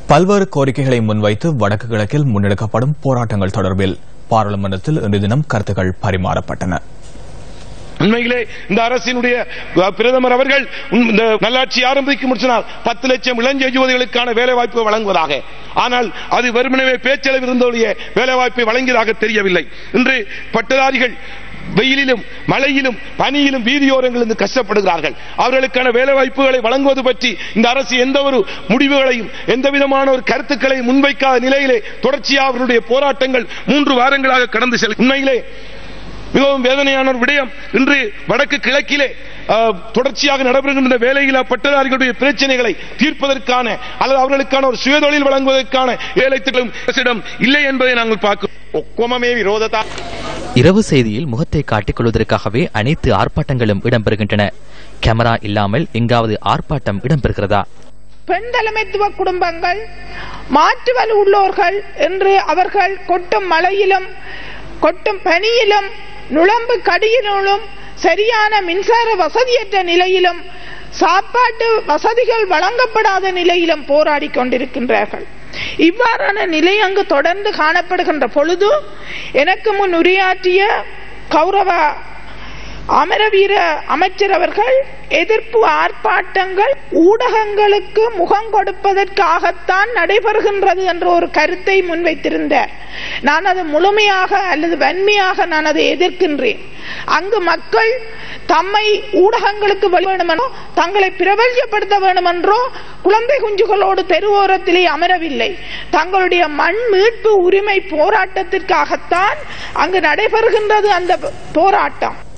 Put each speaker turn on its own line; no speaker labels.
பல்வேறு கோரிக்கைகளை முன்வைத்து வடக்கு கிழக்கில் முன்னெடுக்கப்படும் போராட்டங்கள் தொடர்பில் பாராளுமன்றத்தில் இன்று தினம் கருத்துக்கள் பரிமாறப்பட்டன
உண்மையிலே இந்த அரசினுடைய அஹ், பிரதமர் அவர்கள் உம், இந்த நல்லாட்சி ஆரம்பிக்கும் சொன்னால் பத்து லட்சம் இளஞ்ச யுவதிகளுக்கான வேலை வாய்ப்பு வழங்குவதாக ஆனால் அது வெறுமனவே பேச்சளவில் இருந்தோடைய வேலை வாய்ப்பை வழங்கியதாக தெரியவில்லை இன்று பட்டதாரிகள் வெயிலிலும் மழையிலும் பனியிலும் வீதியோரங்களில் கஷ்டப்படுகிறார்கள் அவர்களுக்கான வேலை வாய்ப்புகளை வழங்குவது பற்றி இந்த அரசு எந்த ஒரு முடிவுகளையும் எந்த விதமான ஒரு கருத்துக்களை முன்வைக்காத நிலையிலே தொடர்ச்சியாக அவர்களுடைய போராட்டங்கள் மூன்று வாரங்களாக கடந்து செல்லும் உண்மையிலே மிகவும் வேதனையான ஒரு விடயம் இன்று வடக்கு கிழக்கிலே அஹ், தொடர்ச்சியாக நடைபெறுகின்ற வேலையில்லா பட்டதாரிகளுடைய பிரச்சனைகளை தீர்ப்பதற்கான அல்லது அவர்களுக்கான ஒரு சுயதொழில் வழங்குவதற்கான ஏழைத்துகளும் அரசிடம் இல்லை என்பதை நாங்கள் பார்க்கிறோம்
ඔක්කොම මේ විරෝධතා
இரவு செய்தியில் முகத்தை காட்டிக் கொள்வதற்காகவே அனைத்து ஆர்ப்பாட்டங்களும் இடம்பெறுகின்றன கேமரா இல்லாமல் எங்காவது ஆர்ப்பாட்டம் இடம்பெறுகிறதா
பெண் தலைமைத்துவ குடும்பங்கள் மாற்று வலு உள்ளோர்கள் என்று அவர்கள் கொட்டும் மழையிலும் கொட்டும் பனியிலும் நுழம்பு கடியிலும் சரியான மின்சார வசதியற்ற நிலையிலும் சாப்பாட்டு வசதிகள் வழங்கப்படாத நிலையிலும் போராடி கொண்டிருக்கின்றார்கள் இவ்வாறான நிலை அங்கு தொடர்ந்து காணப்படுகின்ற பொழுது எனக்கு முன் உரையாற்றிய கௌரவ அமரவீர அமைச்சர் அவர்கள் எதிர்ப்பு ஆர்ப்பாட்டங்கள் ஊடகங்களுக்கு முகம் கொடுப்பதற்காகத்தான் நடைபெறுகின்றது என்ற ஒரு கருத்தை முன்வைத்திருந்தார் நான் அது முழுமையாக அல்லது வன்மையாக நான் அதை எதிர்க்கின்றேன் அங்கு மக்கள் தம்மை ஊடகங்களுக்கு வெளி வேண்டுமென்றோ தங்களை பிரபல்யப்படுத்த வேண்டுமென்றோ குழந்தை குஞ்சுகளோடு தெருவோரத்திலே அமரவில்லை தங்களுடைய மண் மீட்பு உரிமை போராட்டத்திற்காகத்தான் அங்கு நடைபெறுகின்றது அந்த போராட்டம்